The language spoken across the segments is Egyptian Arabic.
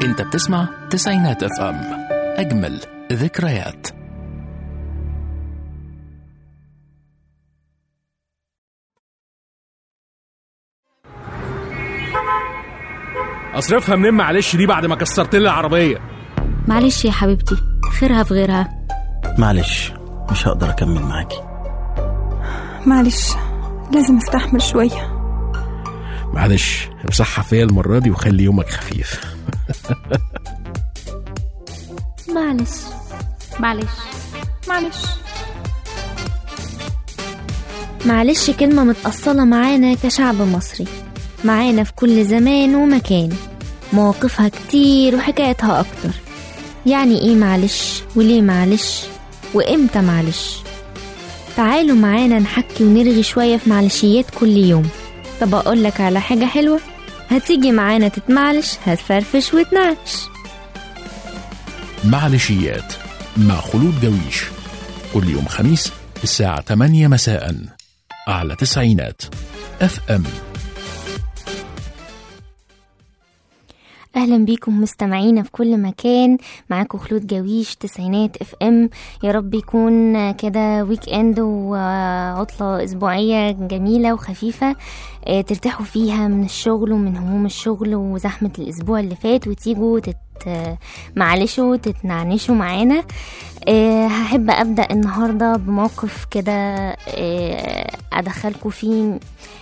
انت بتسمع تسعينات اف ام اجمل ذكريات اصرفها منين معلش دي بعد ما كسرت لي العربيه معلش يا حبيبتي خيرها في غيرها معلش مش هقدر أكمل معاكي معلش لازم استحمل شوية معلش امسحها فيا المره دي وخلي يومك خفيف معلش معلش معلش معلش كلمة متأصلة معانا كشعب مصري معانا في كل زمان ومكان مواقفها كتير وحكايتها أكتر يعني إيه معلش وليه معلش وإمتى معلش تعالوا معانا نحكي ونرغي شوية في معلشيات كل يوم طب أقولك على حاجة حلوة هتيجي معانا تتمعلش هتفرفش وتنعش معلشيات مع خلود جويش كل يوم خميس الساعة 8 مساء على تسعينات اف ام اهلا بيكم مستمعينا في كل مكان معاكم خلود جويش تسعينات اف ام يا رب يكون كده ويك اند وعطلة اسبوعية جميلة وخفيفة آه، ترتاحوا فيها من الشغل ومن هموم الشغل وزحمة الاسبوع اللي فات وتيجوا تت معلشوا تتنعنشوا معانا آه، هحب ابدا النهارده بموقف كده آه، ادخلكم فيه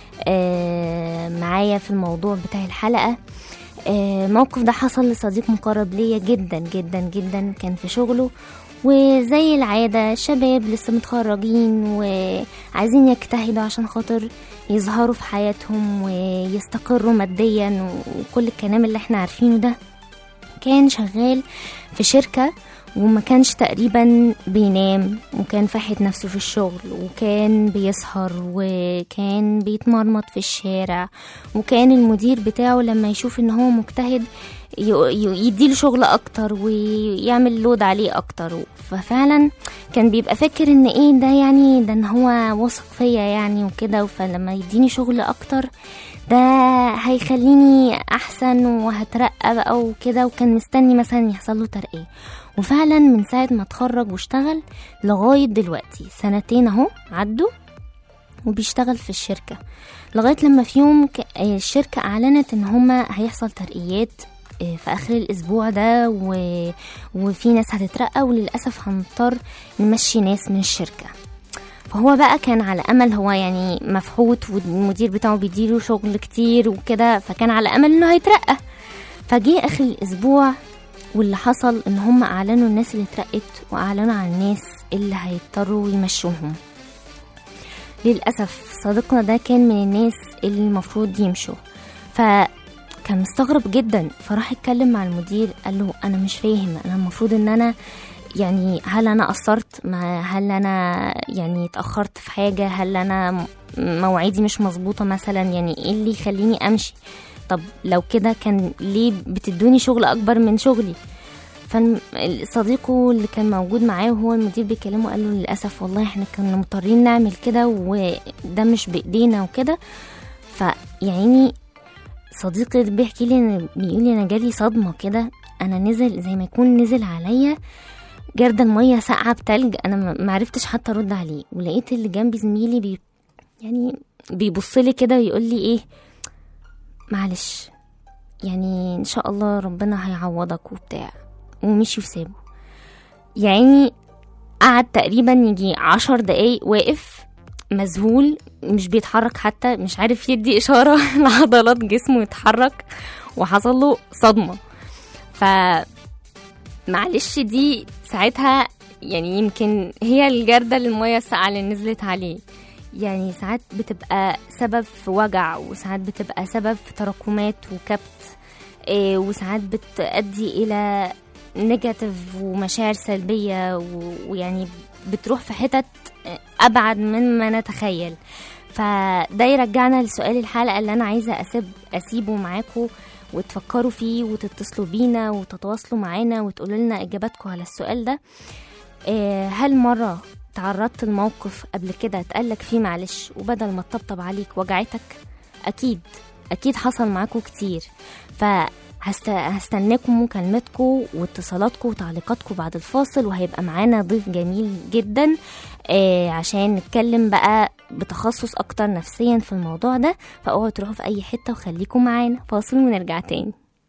آه، معايا في الموضوع بتاع الحلقه آه، الموقف ده حصل لصديق مقرب ليا جدا جدا جدا كان في شغله وزي العادة شباب لسه متخرجين وعايزين يجتهدوا عشان خاطر يظهروا في حياتهم ويستقروا ماديا وكل الكلام اللي احنا عارفينه ده كان شغال في شركة وما كانش تقريبا بينام وكان فاحت نفسه في الشغل وكان بيسهر وكان بيتمرمط في الشارع وكان المدير بتاعه لما يشوف ان هو مجتهد ي- ي- يديله شغل اكتر ويعمل لود عليه اكتر ففعلا كان بيبقى فاكر ان ايه ده يعني ده ان هو واثق فيا يعني وكده فلما يديني شغل اكتر ده هيخليني احسن وهترقى بقى وكده وكان مستني مثلا يحصل له ترقية وفعلا من ساعة ما اتخرج واشتغل لغاية دلوقتي سنتين اهو عدوا وبيشتغل في الشركة لغاية لما في يوم ك- آه، الشركة أعلنت إن هما هيحصل ترقيات آه، في آخر الأسبوع ده و... وفي ناس هتترقى وللأسف هنضطر نمشي ناس من الشركة فهو بقى كان على امل هو يعني مفحوط والمدير بتاعه بيديله شغل كتير وكده فكان على امل انه هيترقى فجه اخر الاسبوع واللي حصل ان هم اعلنوا الناس اللي اترقت واعلنوا عن الناس اللي هيضطروا يمشوهم للاسف صديقنا ده كان من الناس اللي المفروض يمشوا فكان مستغرب جدا فراح يتكلم مع المدير قال له انا مش فاهم انا المفروض ان انا يعني هل انا قصرت ما هل انا يعني اتاخرت في حاجه هل انا م- مواعيدي مش مظبوطه مثلا يعني ايه اللي يخليني امشي طب لو كده كان ليه بتدوني شغل اكبر من شغلي فصديقه اللي كان موجود معاه وهو المدير بيكلمه قال له للاسف والله احنا كنا مضطرين نعمل كده وده مش بايدينا وكده فيعني صديقي اللي بيحكي لي إن- بيقول لي انا جالي صدمه كده انا نزل زي ما يكون نزل عليا جردة المية ساقعة بتلج أنا ما- معرفتش حتى أرد عليه ولقيت اللي جنبي زميلي بي يعني بيبصلي كده ويقول لي إيه معلش يعني إن شاء الله ربنا هيعوضك وبتاع ومشي وسابه يعني قعد تقريبا يجي عشر دقايق واقف مذهول مش بيتحرك حتى مش عارف يدي إشارة لعضلات جسمه يتحرك وحصل له صدمة ف معلش دي ساعتها يعني يمكن هي الجردة للمية الساقعة اللي نزلت عليه يعني ساعات بتبقى سبب في وجع وساعات بتبقى سبب في تراكمات وكبت إيه وساعات بتؤدي إلى نيجاتيف ومشاعر سلبية و- ويعني بتروح في حتت أبعد مما نتخيل فده يرجعنا لسؤال الحلقة اللي أنا عايزة أسيب أسيبه معاكم وتفكروا فيه وتتصلوا بينا وتتواصلوا معانا وتقولوا لنا إجاباتكم على السؤال ده آه، هل مرة تعرضت لموقف قبل كده اتقالك فيه معلش وبدل ما تطبطب عليك وجعتك أكيد أكيد حصل معاكم كتير هست... هستناكم مكالمتكم واتصالاتكم وتعليقاتكم بعد الفاصل وهيبقى معانا ضيف جميل جدا آه عشان نتكلم بقى بتخصص اكتر نفسيا في الموضوع ده فاوعوا تروحوا في اي حته وخليكم معانا فاصل ونرجع تاني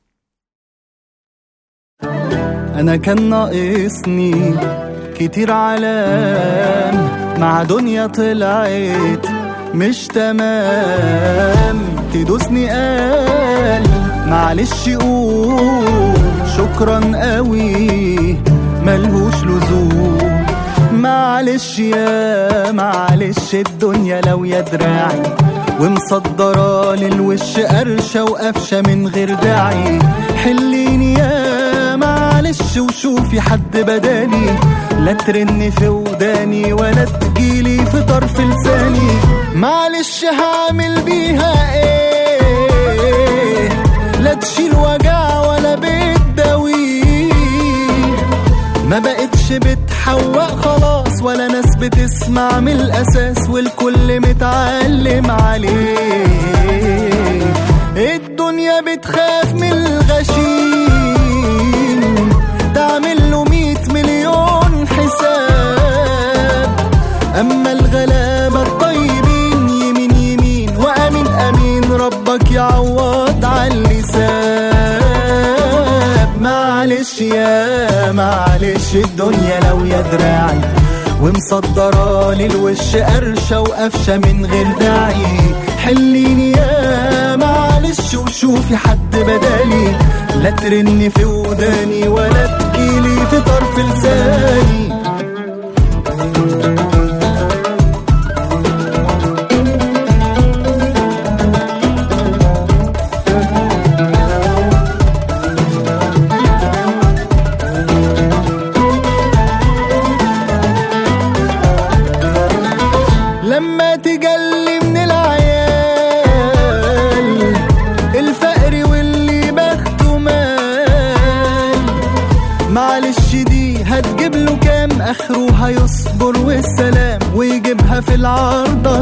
انا كان ناقصني كتير علام مع دنيا طلعت مش تمام تدوسني قال معلش قول شكرا قوي ملهوش لزوم معلش يا معلش الدنيا لو يا دراعي ومصدرة للوش قرشة وقفشة من غير داعي حليني يا معلش وشوفي حد بدالي لا ترن في وداني ولا تجيلي في طرف لساني معلش هعمل بيها ايه لا تشيل وجع ولا بتداويه ما بقتش بتحوق خلاص ولا ناس بتسمع من الاساس والكل متعلم عليه الدنيا بتخاف من الغشيم تعمل له مية مليون حساب اما الغلابة الطيبين يمين يمين وامين امين ربك يعوض على اللسان معلش يا معلش الدنيا لو يا دراعي ومصدرة للوش قرشة وقفشة من غير داعي حليني يا معلش وشوفي حد بدالي لا ترني في وداني ولا تجيلي في طرف لساني لما تجلي من العيال الفقر واللي بخته مال معلش دي هتجيب له كام اخره هيصبر والسلام ويجيبها في العارضة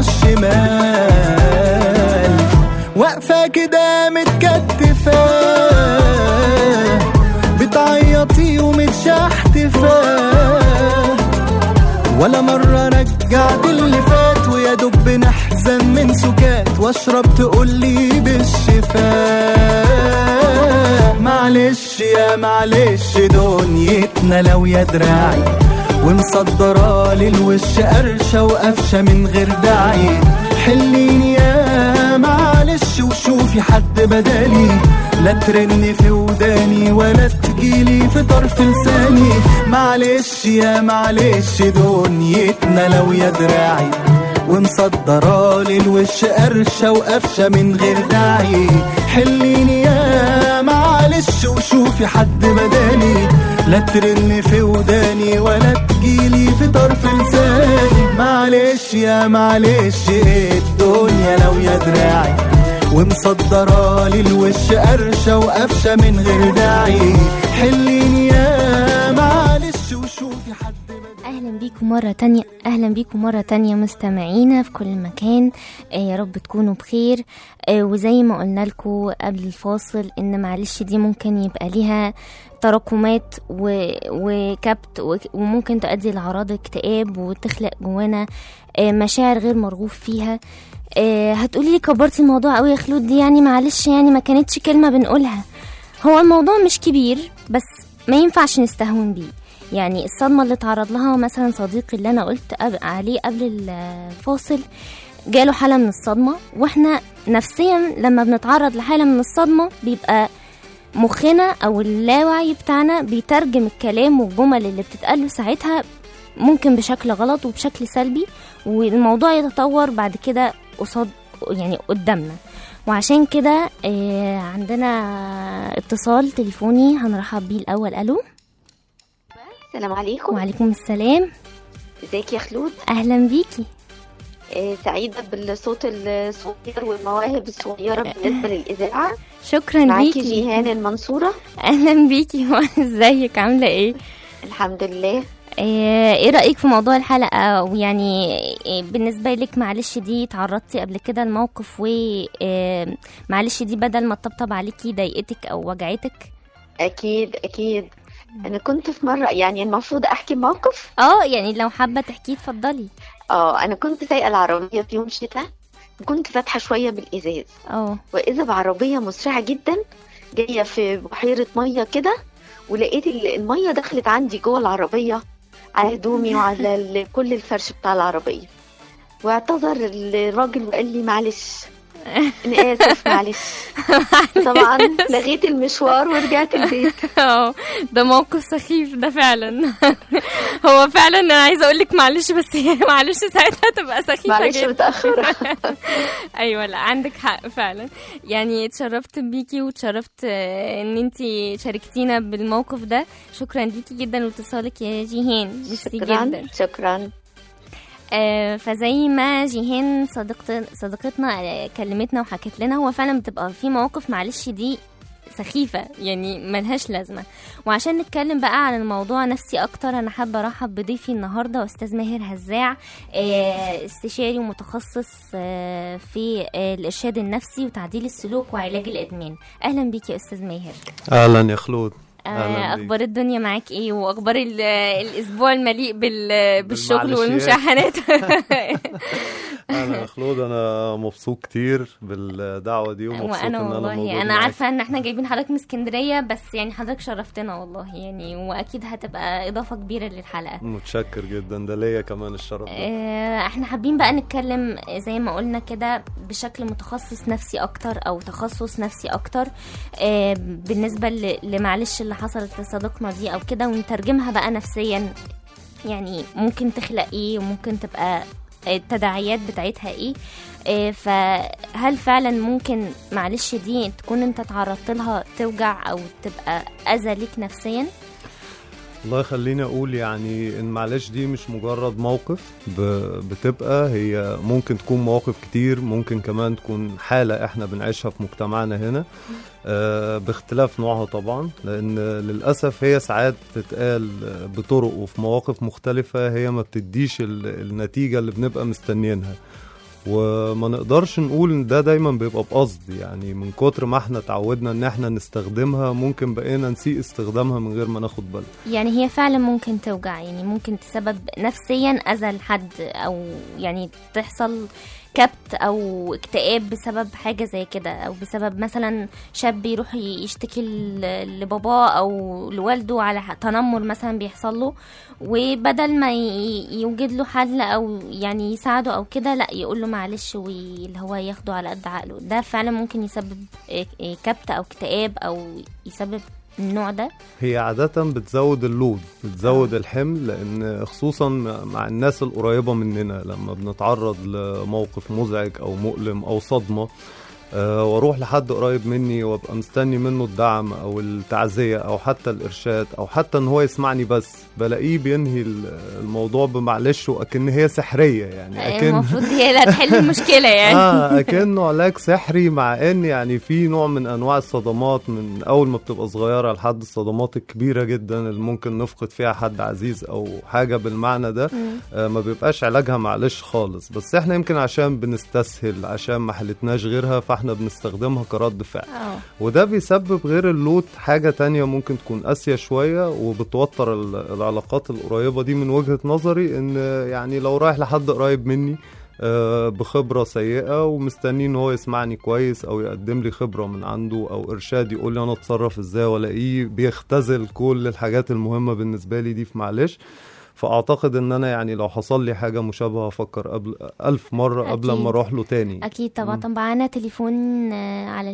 الشمال واقفة كده متكتفة بتعيطي ومتشحتفة ولا مرة رجعت اللي فات ويا دوب نحزن من سكات واشرب تقولي بالشفاء معلش يا معلش دنيتنا لو يا دراعي ومصدرة للوش قرشة وقفشة من غير داعي حليني يا معلش وشوفي حد بدالي لا ترن في وداني ولا تجيلي في طرف لساني معلش يا معلش دنيتنا لو يا دراعي ومصدرة للوش قرشة وقفشة من غير داعي حليني يا معلش وشوفي حد بدالي لا ترن في وداني ولا تجيلي في طرف لساني معلش يا معلش الدنيا لو يا دراعي ومصدرة للوش قرشة وقفشة من غير داعي حليني يا معلش وشوفي حد بدالي اهلا بيكم مره تانية اهلا بيكم مره تانية مستمعينا في كل مكان آه يا رب تكونوا بخير آه وزي ما قلنا لكم قبل الفاصل ان معلش دي ممكن يبقى ليها تراكمات و... وكبت و... وممكن تؤدي لأعراض اكتئاب وتخلق جوانا آه مشاعر غير مرغوب فيها آه هتقولي لي كبرتي الموضوع قوي يا خلود دي يعني معلش يعني ما كانتش كلمة بنقولها هو الموضوع مش كبير بس ما ينفعش نستهون بيه يعني الصدمة اللي تعرض لها مثلا صديقي اللي أنا قلت قبل- عليه قبل الفاصل جاله حالة من الصدمة واحنا نفسيا لما بنتعرض لحالة من الصدمة بيبقى مخنا أو اللاوعي بتاعنا بيترجم الكلام والجمل اللي بتتقال ساعتها ممكن بشكل غلط وبشكل سلبي والموضوع يتطور بعد كده قصاد يعني قدامنا وعشان كده آه، عندنا اتصال تليفوني هنرحب بيه الأول ألو السلام عليكم وعليكم السلام ازيك يا خلود أهلا بيكي آه، سعيدة بالصوت الصغير والمواهب الصغيرة بالنسبة للإذاعة شكرا معاكي ليكي جيهان المنصورة أهلا بيكي ازيك عاملة ايه الحمد لله آه، ايه رأيك في موضوع الحلقة او يعني آه، بالنسبة لك معلش دي تعرضتي قبل كده لموقف و آه، معلش دي بدل ما تطبطب عليكي ضايقتك او وجعتك اكيد اكيد انا كنت في مره يعني المفروض احكي موقف اه يعني لو حابة تحكيه اتفضلي اه انا كنت سايقه العربيه في يوم شتاء وكنت فاتحه شويه بالازاز اه واذا بعربيه مسرعه جدا جايه في بحيره ميه كده ولقيت ال- الميه دخلت عندي جوه العربيه على هدومي وعلى ال- كل الفرش بتاع العربيه واعتذر الراجل وقال لي معلش انا اسف معلش طبعا لغيت المشوار ورجعت البيت اه ده موقف سخيف ده فعلا هو فعلا انا عايزه اقول لك معلش بس هي معلش ساعتها تبقى سخيفه معلش جدا متاخره ايوه لا عندك حق فعلا يعني اتشرفت بيكي واتشرفت آه، ان انت شاركتينا بالموقف ده شكرا ليكي جدا لاتصالك يا جيهان ميرسي شكرا جدا شكرا آه، فزي ما جيهان صديقت صديقتنا آه، كلمتنا وحكت لنا هو فعلا بتبقى في مواقف معلش دي سخيفة يعني ملهاش لازمة وعشان نتكلم بقى عن الموضوع نفسي أكتر أنا حابة أرحب بضيفي النهاردة أستاذ ماهر هزاع آه، استشاري ومتخصص آه، في آه، الإرشاد النفسي وتعديل السلوك وعلاج الإدمان أهلا بيك يا أستاذ ماهر اهلا يا خلود آه، أهلاً بيك. اخبار الدنيا معاك ايه واخبار ال- الاسبوع المليء بال- بالشغل بالمعلشيات. والمشاحنات انا يا خلود انا مبسوط كتير بالدعوه دي ومبسوط وانا ان انا والله موجود انا معاك. عارفه ان احنا جايبين حضرتك من اسكندريه بس يعني حضرتك شرفتنا والله يعني واكيد هتبقى اضافه كبيره للحلقه متشكر جدا ده ليا كمان الشرف ده آه، احنا حابين بقى نتكلم زي ما قلنا كده بشكل متخصص نفسي اكتر او تخصص نفسي اكتر آه، بالنسبه ل- لمعلش اللي حصلت لصديقنا دي او كده ونترجمها بقى نفسيا يعني ممكن تخلق ايه وممكن تبقى التداعيات بتاعتها ايه آه، فهل فعلا ممكن معلش دي تكون انت تعرضت لها توجع او تبقى اذى ليك نفسيا الله يخليني اقول يعني ان معلش دي مش مجرد موقف ب... بتبقى هي ممكن تكون مواقف كتير ممكن كمان تكون حالة احنا بنعيشها في مجتمعنا هنا آه باختلاف نوعها طبعا لان للاسف هي ساعات تتقال بطرق وفي مواقف مختلفة هي ما بتديش ال... النتيجة اللي بنبقى مستنيينها وما نقدرش نقول ان ده دايما بيبقى بقصد يعني من كتر ما احنا اتعودنا ان احنا نستخدمها ممكن بقينا نسيء استخدامها من غير ما ناخد بالنا يعني هي فعلا ممكن توجع يعني ممكن تسبب نفسيا اذى لحد او يعني تحصل كبت او اكتئاب بسبب حاجه زي كده او بسبب مثلا شاب يروح يشتكي ل- لباباه او لوالده على ح- تنمر مثلا بيحصل له وبدل ما ي- يوجد له حل او يعني يساعده او كده لا يقول له معلش واللي هو ياخده على قد عقله ده فعلا ممكن يسبب إيه- إيه كبت او اكتئاب او يسبب النوع ده هي عادة بتزود اللود بتزود الحمل لأن خصوصا مع الناس القريبة مننا لما بنتعرض لموقف مزعج أو مؤلم أو صدمة آه، واروح لحد قريب مني وابقى مستني منه الدعم او التعزيه او حتى الارشاد او حتى ان هو يسمعني بس بلاقيه بينهي ال- الموضوع بمعلش واكن هي سحريه يعني اكن المفروض هي اللي هتحل المشكله يعني اه اكنه علاج سحري مع ان يعني في نوع من انواع الصدمات من اول ما بتبقى صغيره لحد الصدمات الكبيره جدا اللي ممكن نفقد فيها حد عزيز او حاجه بالمعنى ده آه ما بيبقاش علاجها معلش خالص بس احنا يمكن عشان بنستسهل عشان ما حلتناش غيرها فاحنا بنستخدمها كرد فعل اه وده بيسبب غير اللوت حاجة تانية ممكن تكون قاسية شوية وبتوتر ال- العلاقات القريبة دي من وجهة نظري ان يعني لو رايح لحد قريب مني آه، بخبرة سيئة ومستني ان هو يسمعني كويس او يقدم لي خبرة من عنده او ارشاد يقول لي انا اتصرف ازاي والاقيه بيختزل كل الحاجات المهمة بالنسبة لي دي في معلش فاعتقد ان انا يعني لو حصل لي حاجة مشابهة افكر قبل الف مرة قبل أكيد. ما اروح له تاني اكيد طبعا طبعا معانا تليفون آه، على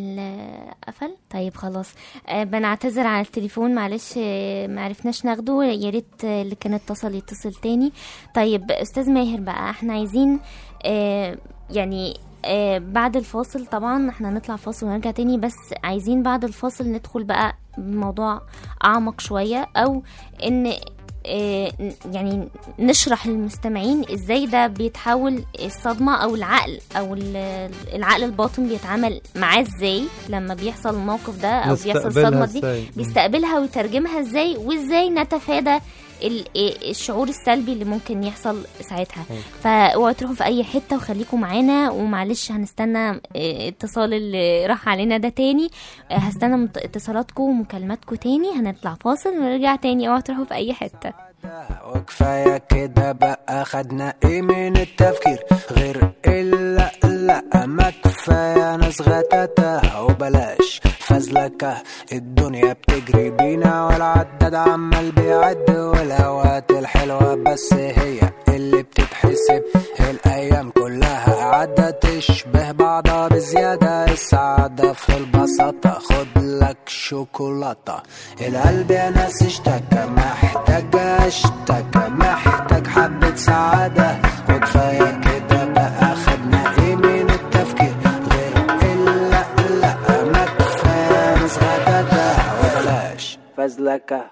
القفل طيب خلاص آه، بنعتذر على التليفون معلش آه، ما عرفناش ناخده يا ريت آه، اللي كان اتصل يتصل تاني طيب استاذ ماهر بقى احنا عايزين آه، يعني آه، بعد الفاصل طبعا احنا هنطلع فاصل ونرجع تاني بس عايزين بعد الفاصل ندخل بقى بموضوع اعمق شويه او ان آه، يعني نشرح للمستمعين ازاي ده بيتحول الصدمة او العقل او ال- العقل الباطن بيتعامل معاه ازاي لما بيحصل الموقف ده او بيحصل نستقبلها الصدمة دي إزاي؟ بيستقبلها ويترجمها ازاي وازاي نتفادى ال- إيه الشعور السلبي اللي ممكن يحصل ساعتها فاوعوا تروحوا في اي حته وخليكم معانا ومعلش هنستنى إيه، اتصال اللي راح علينا ده تاني إيه، هستنى مت- اتصالاتكم ومكالماتكم تاني هنطلع فاصل ونرجع تاني اوعوا تروحوا في اي حته وكفاية كده بقى خدنا ايه من التفكير غير الا لا ما كفاية ناس غتاتة وبلاش فزلكة الدنيا بتجري بينا والعداد عمال بيعد والاوقات الحلوة بس هي اللي بتتحسب الايام كلها عدة تشبه بعضها بزيادة السعادة في البساطة خد لك شوكولاتة القلب يا ناس اشتكى محتاج اشتكى محتاج حبة سعادة وكفاية كده بقى خدنا ايه من التفكير غير الا لا ما كفاية ناس غداتة وبلاش فزلكة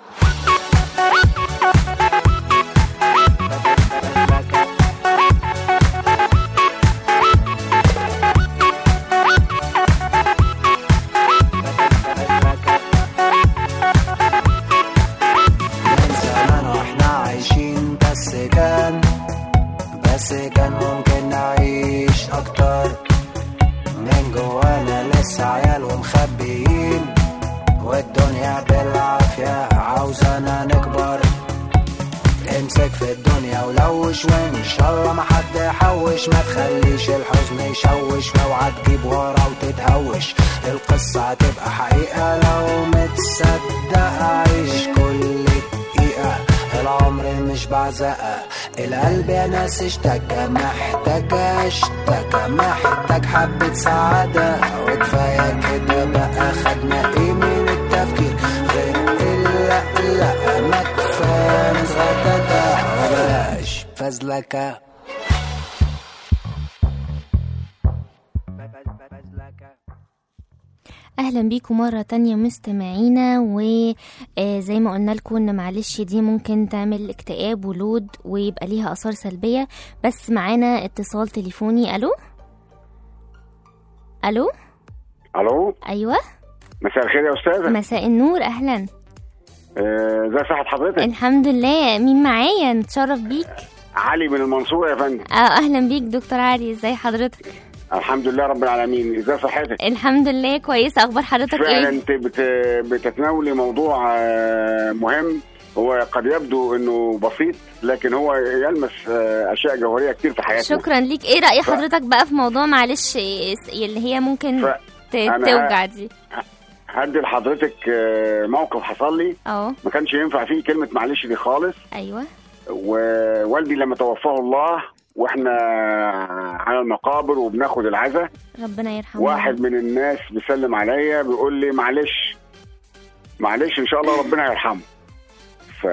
من زمان واحنا عايشين بس كان بس كان ممكن نعيش اكتر من جوانا لسه عيال ومخبيين والدنيا بالعافية عاوزانا نكبر امسك في الدنيا ولوش وان شاء الله ما حد يحوش ما تخليش الحزن يشوش اوعى تجيب ورا وتتهوش القصة هتبقى حقيقة لو متصدق عيش كل دقيقة العمر مش بعزقة القلب يا ناس اشتكى محتاج اشتكى محتاج حبة سعادة وكفاية كده بقى خدنا ايه من التفكير غير الا لا ما كفاية ناس غداتة وبلاش فزلكة اهلا بيكم مره تانية مستمعينا وزي ما قلنا لكم ان معلش دي ممكن تعمل اكتئاب ولود ويبقى ليها اثار سلبيه بس معانا اتصال تليفوني الو الو الو ايوه مساء الخير يا استاذه مساء النور اهلا آه، ازي صحه حضرتك الحمد لله مين معايا نتشرف بيك علي من المنصوره يا فندم اه اهلا بيك دكتور علي ازي حضرتك الحمد لله رب العالمين ازي صحتك الحمد لله كويسه اخبار حضرتك فعلا ايه انت بت... بتتناولي موضوع آه، مهم هو قد يبدو انه بسيط لكن هو يلمس آه، اشياء جوهريه كتير في حياتنا شكرا ليك ايه راي ف- حضرتك بقى في موضوع معلش إيه، اللي هي ممكن ف- ت- أنا- توجع دي هدي لحضرتك آه، موقف حصل لي اه ما كانش ينفع فيه كلمه معلش دي خالص ايوه ووالدي لما توفاه الله واحنا على المقابر وبناخد العزاء ربنا يرحمه واحد من الناس بيسلم عليا بيقول لي معلش معلش ان شاء الله ربنا يرحمه ف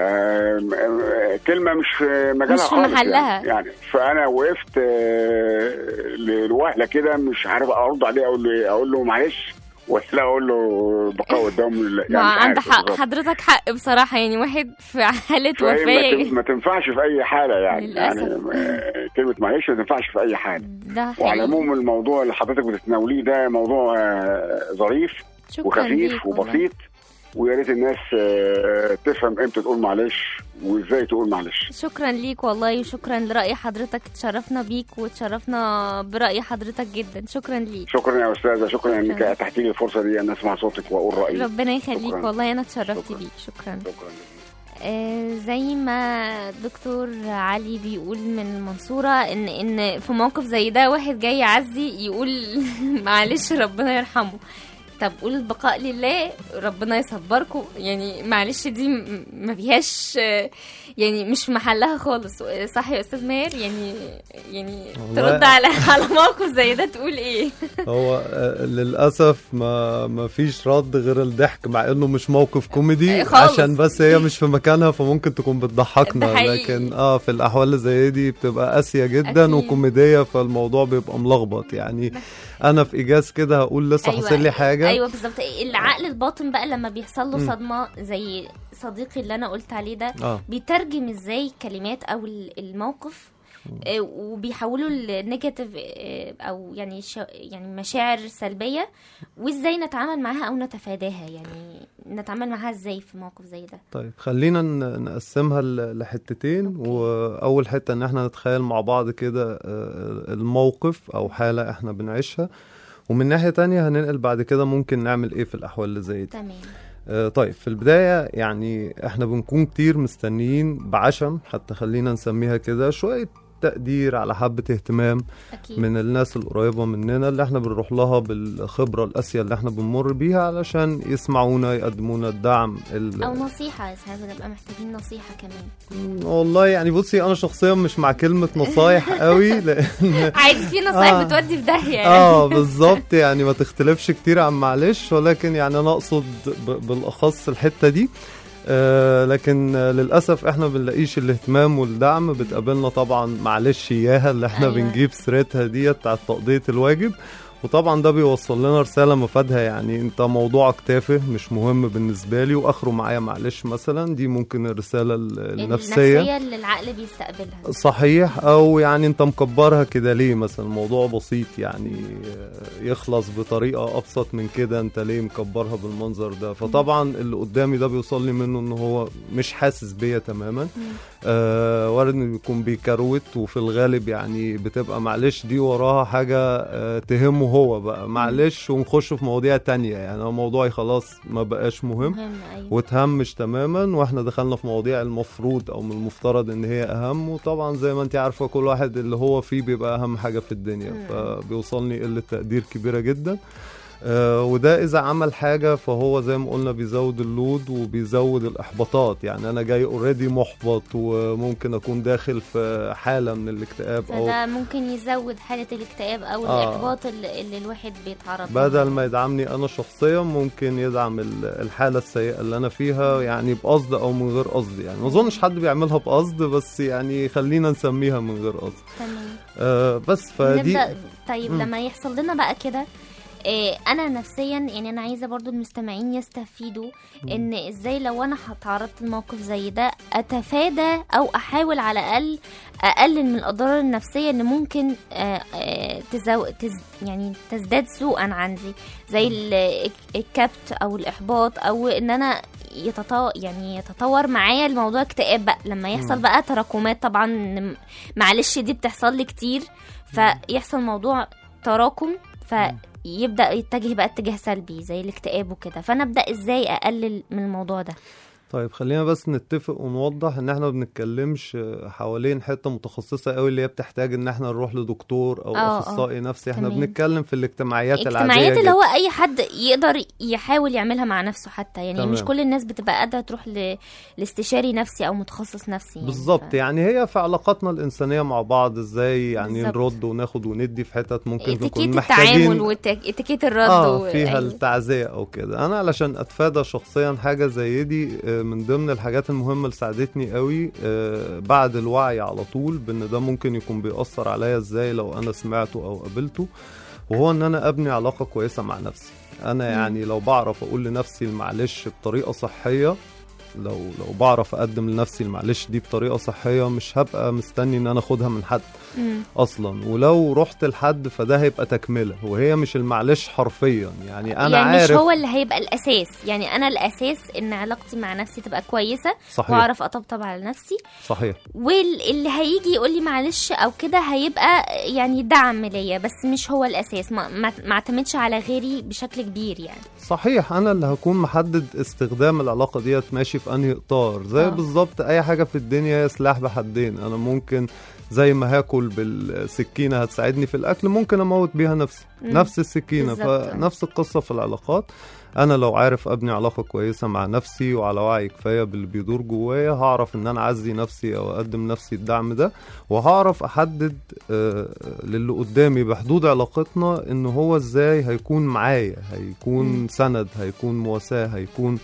كلمه مش في مجالها مش في خالص محلها. يعني, يعني فانا وقفت آه، لوهله كده مش عارف ارد عليه اقول له إيه، اقول له معلش ولا اقول له بقاء قدام الله ما مش عند عارف حق بالظبط. حضرتك حق بصراحة يعني واحد في حالة فهي ما تن- وفاة ما تنفعش في اي حاله يعني للأسف. يعني آه، كلمه معلش ما تنفعش في اي حاله ده وعلى حقيقي العموم الموضوع اللي حضرتك بتتناوليه ده موضوع آه، ظريف شكرا وخفيف ليك والله. وبسيط ويا ريت الناس آه، تفهم امتى تقول معلش وازاي تقول معلش شكرا ليك والله وشكرا لرأي حضرتك اتشرفنا بيك واتشرفنا برأي حضرتك جدا شكرا ليك شكرا يا استاذه شكرا شكراً. انك اتحتي لي الفرصه دي ان اسمع صوتك واقول رايي ربنا يخليك شكراً. والله انا اتشرفت شكراً. بيك شكرا شكرا آه، زي ما دكتور علي بيقول من المنصورة ان ان في موقف زي ده واحد جاي يعزي يقول معلش ربنا يرحمه طب قول البقاء لله ربنا يصبركم يعني معلش دي م- ما فيهاش آه، يعني مش في محلها خالص صح يا استاذ ماهر يعني يعني والله- ترد على على موقف زي ده تقول ايه هو آه، للاسف ما ما فيش رد غير الضحك مع انه مش موقف كوميدي خالص. عشان بس هي مش في مكانها فممكن تكون ده بتضحكنا حقيقي. لكن اه في الاحوال اللي زي دي بتبقى قاسيه جدا أكيد. وكوميديه فالموضوع بيبقى ملخبط يعني انا في ايجاز كده هقول لسه حاصل لي حاجه ايوه بالظبط العقل الباطن بقى لما بيحصل له مم. صدمه زي صديقي اللي انا قلت عليه ده اه بيترجم ازاي الكلمات او ال- الموقف آه، وبيحولوا لنيجاتيف او يعني ش... يعني مشاعر سلبيه وازاي نتعامل معاها او نتفاداها يعني نتعامل معاها ازاي في موقف زي ده طيب خلينا ن- نقسمها ل- لحتتين أوكي. واول حته ان احنا نتخيل مع بعض كده آه، الموقف او حاله احنا بنعيشها ومن ناحيه تانية هننقل بعد كده ممكن نعمل ايه في الاحوال اللي زي دي تمام آه، طيب في البداية يعني احنا بنكون كتير مستنيين بعشم حتى خلينا نسميها كده شوية تقدير على حبة اهتمام اكيد من الناس القريبة مننا اللي احنا بنروح لها بالخبرة القاسية اللي احنا بنمر بيها علشان يسمعونا يقدمونا الدعم ال... او نصيحه ساعات بنبقى محتاجين نصيحه كمان مم، والله يعني بصي انا شخصيا مش مع كلمة نصايح قوي لان عادي في نصايح آه. بتودي في داهيه يعني اه بالظبط يعني ما تختلفش كتير عن معلش ولكن يعني انا اقصد ب- بالاخص الحته دي آه لكن آه للاسف احنا بنلاقيش الاهتمام والدعم بتقابلنا طبعا معلش اياها اللي احنا أيوة. أيوة. بنجيب سيرتها ديت بتاعت تقضيه الواجب وطبعا ده بيوصل لنا رساله مفادها يعني انت موضوعك تافه مش مهم بالنسبه لي واخره معايا معلش مثلا دي ممكن الرساله ال- النفسيه النفسيه اللي العقل بيستقبلها صحيح او يعني انت مكبرها كده ليه مثلا الموضوع بسيط يعني آه، يخلص بطريقه ابسط من كده انت ليه مكبرها بالمنظر ده فطبعا اللي قدامي ده بيوصل لي منه ان هو مش حاسس بيا تماما آه وارد انه يكون بيكروت وفي الغالب يعني بتبقى معلش دي وراها حاجه آه تهمه هو بقى معلش ونخش في مواضيع تانية يعني أنا موضوعي خلاص ما بقاش مهم مهم ايوه وتهمش تماما واحنا دخلنا في مواضيع المفروض او من المفترض ان هي اهم وطبعا زي ما انت عارفه كل واحد اللي هو فيه بيبقى اهم حاجه في الدنيا مم. فبيوصلني قله تقدير كبيره جدا آه وده اذا عمل حاجه فهو زي ما قلنا بيزود اللود وبيزود الاحباطات يعني انا جاي اوريدي محبط وممكن اكون داخل في حاله من الاكتئاب او فده ممكن يزود حالة الاكتئاب أو آه. الإحباط اللي, اللي الواحد بيتعرض له. بدل ما يدعمني انا شخصيا ممكن يدعم ال- الحاله السيئه اللي انا فيها يعني بقصد او من غير قصد يعني ما اظنش حد بيعملها بقصد بس يعني خلينا نسميها من غير قصد تمام آه بس فدي نبدأ طيب مم. لما يحصل لنا بقى كده إيه انا نفسيا يعني انا عايزه برضو المستمعين يستفيدوا ان ازاي لو انا تعرضت لموقف زي ده اتفادى او احاول على الاقل اقلل من الاضرار النفسيه اللي ممكن آه، آه، تزو... تز... يعني تزداد سوءا عندي زي ال- الكبت او الاحباط او ان انا يتطور يعني يتطور معايا الموضوع اكتئاب بقى لما يحصل مم. بقى تراكمات طبعا إن معلش دي بتحصل لي كتير فيحصل موضوع تراكم فيبدا يتجه بقى اتجاه سلبي زي الاكتئاب وكده فانا ابدا ازاي اقلل من الموضوع ده طيب خلينا بس نتفق ونوضح ان احنا ما بنتكلمش حوالين حته متخصصه قوي اللي هي بتحتاج ان احنا نروح لدكتور او آه، آه. اخصائي نفسي احنا تمام. بنتكلم في الاجتماعيات العاديه الاجتماعيات اللي جدا. هو اي حد يقدر يحاول يعملها مع نفسه حتى يعني تمام. مش كل الناس بتبقى قادره تروح ل... لاستشاري نفسي او متخصص نفسي يعني بالظبط ف... يعني هي في علاقاتنا الانسانيه مع بعض ازاي يعني بالظبط. نرد وناخد وندي في حتت ممكن نكون اتيكيت محتاجين التعامل واتيكيت الرد اه و... فيها أيوة. التعزية او كده انا علشان اتفادى شخصيا حاجة زي دي آه، من ضمن الحاجات المهمة اللي ساعدتني قوي آه، بعد الوعي على طول بان ده ممكن يكون بيأثر عليا ازاي لو انا سمعته او قابلته وهو ان انا ابني علاقة كويسة مع نفسي انا مم. يعني لو بعرف اقول لنفسي المعلش بطريقة صحية لو لو بعرف اقدم لنفسي المعلش دي بطريقة صحية مش هبقى مستني ان انا اخدها من حد مم. اصلا ولو رحت لحد فده هيبقى تكمله وهي مش المعلش حرفيا يعني انا يعني عارف مش هو اللي هيبقى الاساس يعني انا الاساس ان علاقتي مع نفسي تبقى كويسه صحيح واعرف اطبطب على نفسي صحيح واللي هيجي يقول لي معلش او كده هيبقى يعني دعم ليا بس مش هو الاساس ما ما ما اعتمدش على غيري بشكل كبير يعني صحيح انا اللي هكون محدد استخدام العلاقه ديت ماشي في انهي اطار زي آه. بالظبط اي حاجه في الدنيا هي سلاح بحدين انا ممكن زي ما هاكل بالسكينه هتساعدني في الاكل ممكن اموت بيها نفسي مم. نفس السكينه بالظبط. فنفس القصه في العلاقات انا لو عارف ابني علاقه كويسه مع نفسي وعلى وعي كفايه باللي بيدور جوايا هعرف ان انا اعزي نفسي او اقدم نفسي الدعم ده وهعرف احدد آه، للي قدامي بحدود علاقتنا ان هو ازاي هيكون معايا هيكون مم. سند هيكون مواساه هيكون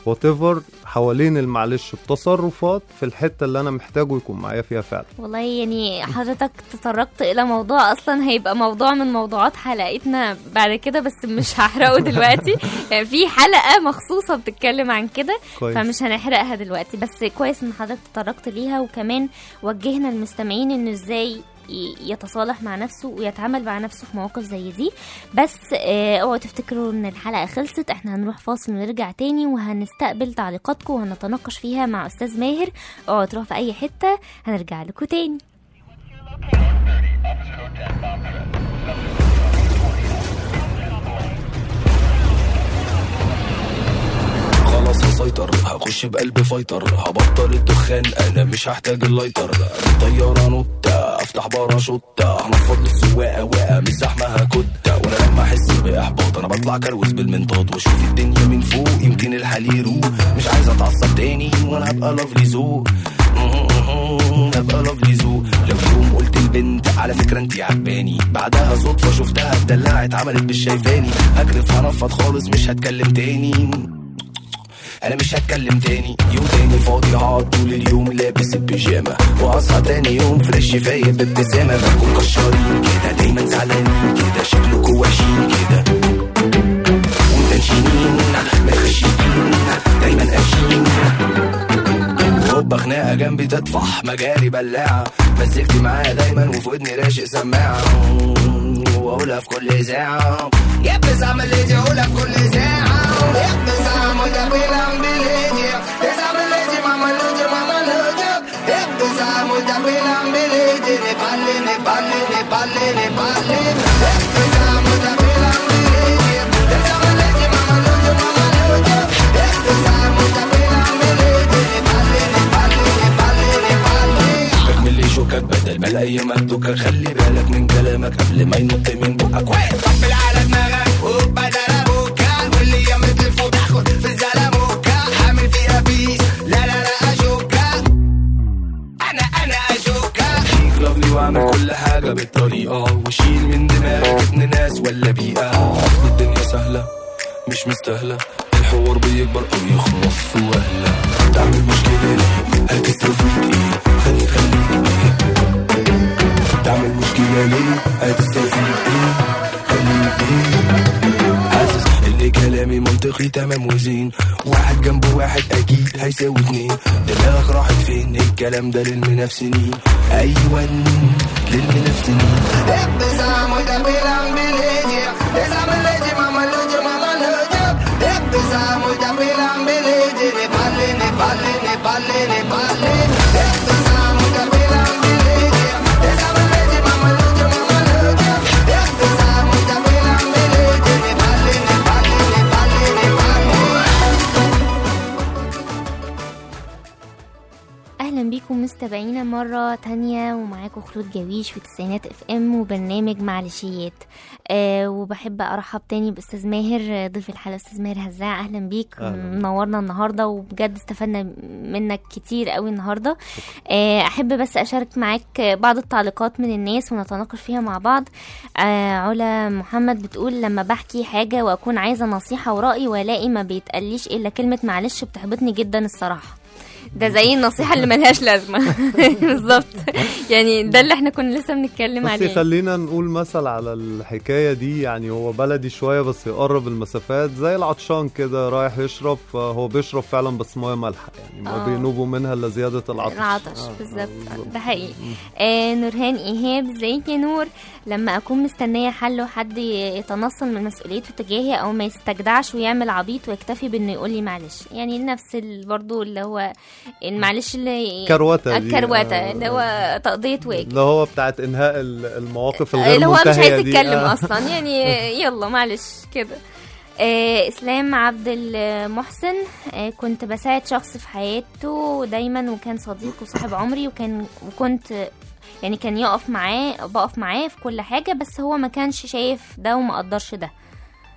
whatever حوالين المعلش بتصرفات في الحته اللي انا محتاجه يكون معايا فيها فعلا والله يعني حضرتك تطرقت الى موضوع اصلا هيبقى موضوع من موضوعات حلقتنا بعد كده بس مش هحرقه دلوقتي يعني في حلقه مخصوصه بتتكلم عن كده كويس. فمش هنحرقها دلوقتي بس كويس ان حضرتك تطرقت ليها وكمان وجهنا المستمعين انه ازاي ي- يتصالح مع نفسه ويتعامل مع نفسه في مواقف زي دي بس آه، اوعوا تفتكروا ان الحلقه خلصت احنا هنروح فاصل ونرجع تاني وهنستقبل تعليقاتكم وهنتناقش فيها مع استاذ ماهر اوعوا تروحوا في اي حته هنرجع لكم تاني خلاص هسيطر هخش بقلب فايتر هبطل الدخان انا مش هحتاج اللايتر طيارة نوتة افتح باراشوتة هنفض للسواقة واقع مش زحمة هكتة وانا لما احس باحباط انا بطلع كروز بالمنطاد واشوف الدنيا من فوق يمكن الحال يروق مش عايز اتعصب تاني وانا هبقى لافلي ذوق هبقى لافلي ذوق لو يوم قلت البنت على فكرة انتي عجباني بعدها صدفة شفتها اتدلعت عملت مش شايفاني هجرف هنفض خالص مش هتكلم تاني انا مش هتكلم تاني يوم تاني فاضي هقعد طول اليوم لابس البيجامه واصحى تاني يوم فريش فايق بابتسامه بكون كشارين كده دايما زعلانين كده شكلكوا وحشين كده ومتنشنين مخشيين دايما قاشين هوبا خناقه جنبي تطفح مجاري بلاعه مزجتي معايا دايما وفي ودني راشق سماعه واقولها في كل ساعه يا بس اعمل ايه اقولها في كل ساعه يا بس اعمل ده بيلعب بليدي بس اعمل ايه ماما لوجي ماما لوجي يا بس اعمل ده بيلعب بليدي نبالي نبالي نبالي نبالي يا بس اعمل ده بيلعب بليدي بس اعمل ايه ماما لوجي ماما لوجي يا بس اعمل ده بيلعب بليدي نبالي نبالي نبالي نبالي اكمل لي شوكك بدل ما الاقي مندوكك خلي بالك من كلامك قبل ما ينط من بقك وين طبل على دماغك وبدل ابوكا واللي يمد الفوق تاخد في الزلموكا حامل فيها بيس لا لا لا اشوكا انا انا اشوكا شيك لافلي واعمل كل حاجه بالطريقه وشيل من دماغك ابن ناس ولا بيئه اصل الدنيا سهله مش مستاهله الحوار بيكبر او يخلص في وهله تعمل مشكله ليه هتستفيد ايه خلي خليك ايه تعمل مشكله ليه هتستفيد ايه خليك ايه حاسس ان كلامي منطقي تمام وزين واحد جنب واحد اكيد هيساوي اتنين دماغك راحت فين الكلام ده للمنافسين ايوه للمنافسين Empezamos y también بليدي Empezamos ليدي ماما لوجي ماما لوجي Empezamos y también بليدي نبالي نبالي نبالي نبالي Empezamos y también بليدي Empezamos ليدي ماما لوجي ماما لوجي Empezamos y también بليدي نبالي نبالي نبالي نبالي اهلا بيكم مستمعينا مره تانية ومعاكم خلود جويش في تسعينات اف ام وبرنامج معلشيات أه وبحب ارحب تاني باستاذ ماهر آه، ضيف الحلقه استاذ ماهر هزاع اهلا بيك أهلاً. منورنا النهارده وبجد استفدنا منك كتير قوي النهارده أه احب بس اشارك معاك بعض التعليقات من الناس ونتناقش فيها مع بعض أه علا محمد بتقول لما بحكي حاجه واكون عايزه نصيحه وراي والاقي ما بيتقاليش الا كلمه معلش بتحبطني جدا الصراحه ده زي النصيحة اللي ملهاش لازمة بالظبط يعني ده اللي احنا كنا لسه بنتكلم بس عليه خلينا نقول مثل على الحكاية دي يعني هو بلدي شوية بس يقرب المسافات زي العطشان كده رايح يشرب فهو بيشرب فعلا بس مية مالحة يعني ما آه. بينوبوا منها إلا زيادة العطش العطش آه، بالظبط ده حقيقي آه نورهان ايهاب ازيك يا نور لما اكون مستنيه حل وحد ي- يتنصل من مسؤوليته تجاهي او ما يستجدعش ويعمل عبيط ويكتفي بانه يقول لي معلش يعني نفس ال- برضو اللي هو المعلش اللي كروتة دي، الكروته آه. اللي هو تقضيه واجب اللي هو بتاعت إنهاء ال- المواقف الغير اللي هو مش منتهية عايز دي. يتكلم آه. اصلا يعني يلا معلش كده آه اسلام عبد المحسن آه كنت بساعد شخص في حياته دايما وكان صديق وصاحب عمري وكان وكنت يعني كان يقف معاه بقف معاه في كل حاجه بس هو ما كانش شايف ده وما قدرش ده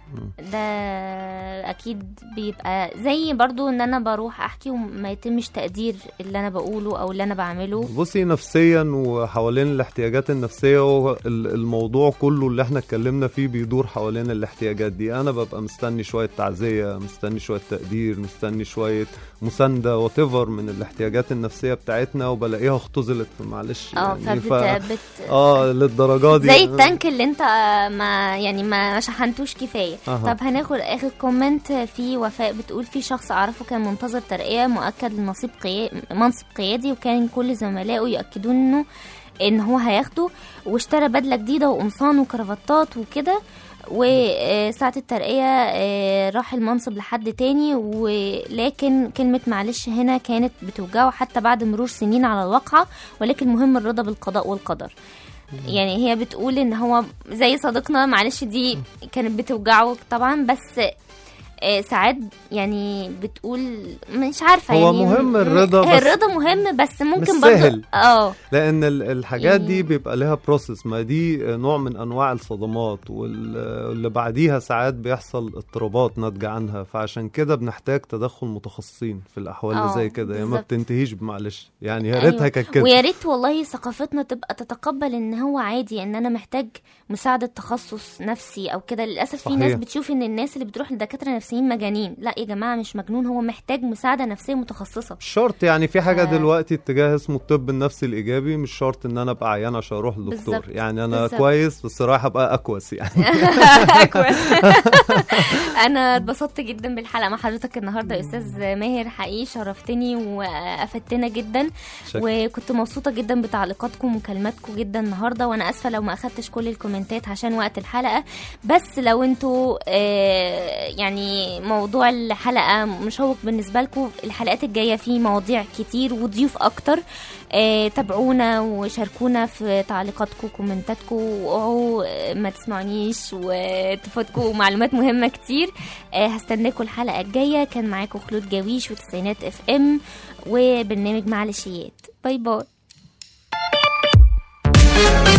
ده اكيد بيبقى زي برضو ان انا بروح احكي وما يتمش تقدير اللي انا بقوله او اللي انا بعمله بصي نفسيا وحوالين الاحتياجات النفسية هو ال- الموضوع كله اللي احنا اتكلمنا فيه بيدور حوالين الاحتياجات دي انا ببقى مستني شوية تعزية مستني شوية تقدير مستني شوية مساندة واتيفر من الاحتياجات النفسية بتاعتنا وبلاقيها اختزلت في معلش اه يعني فبت بت... اه للدرجة دي زي التانك اللي انت ما يعني ما شحنتوش كفايه أها. طب هناخد اخر كومنت في وفاء بتقول في شخص اعرفه كان منتظر ترقيه مؤكد لنصيب قيا... منصب قيادي وكان كل زملائه يؤكدون انه ان هو هياخده واشترى بدله جديده وقمصان وكرافتات وكده وساعة الترقية آه، راح المنصب لحد تاني ولكن كلمة معلش هنا كانت بتوجعه حتى بعد مرور سنين على الواقعة ولكن مهم الرضا بالقضاء والقدر يعني هي بتقول ان هو زي صديقنا معلش دي كانت بتوجعه طبعا بس آه، ساعات يعني بتقول مش عارفه هو يعني مهم الرضا هي بس الرضا مهم بس ممكن مش برضه سهل. اه لان ال- الحاجات يعني- دي بيبقى لها بروسيس ما دي نوع من انواع الصدمات وال- واللي بعديها ساعات بيحصل اضطرابات ناتجه عنها فعشان كده بنحتاج تدخل متخصصين في الاحوال اللي آه، زي كده هي ما بالظبط. بتنتهيش بمعلش يعني يا أيوة. ريتها كانت كده ويا ريت والله ثقافتنا تبقى تتقبل ان هو عادي ان انا محتاج مساعده تخصص نفسي او كده للاسف في ناس صحيح. بتشوف ان الناس اللي بتروح لدكاتره نفسيين مجانين لا يا جماعه مش مجنون هو محتاج مساعده نفسيه متخصصه مش شرط يعني في حاجه آه. دلوقتي اتجاه اسمه الطب النفسي الايجابي مش شرط ان انا ابقى عيان عشان اروح للدكتور بالظبط. يعني انا بالظبط. كويس بس رايح ابقى اكوس يعني كويس انا اتبسطت جدا بالحلقه مع حضرتك النهارده يا استاذ ماهر حقيقي شرفتني وافدتنا جدا شكرا. وكنت مبسوطه جدا بتعليقاتكم ومكالماتكم جدا النهارده وانا اسفه لو ما اخدتش كل الكومنتات عشان وقت الحلقه بس لو انتوا آه، يعني موضوع الحلقه مشوق بالنسبه لكم الحلقات الجايه فيه مواضيع كتير وضيوف اكتر آه، تابعونا وشاركونا في تعليقاتكم وكومنتاتكم واوعوا آه، ما تسمعونيش وتفوتكم معلومات مهمه كتير آه، هستناكم الحلقه الجايه كان معاكم خلود جاويش وتسعينات اف ام وبرنامج معلشيات باي باي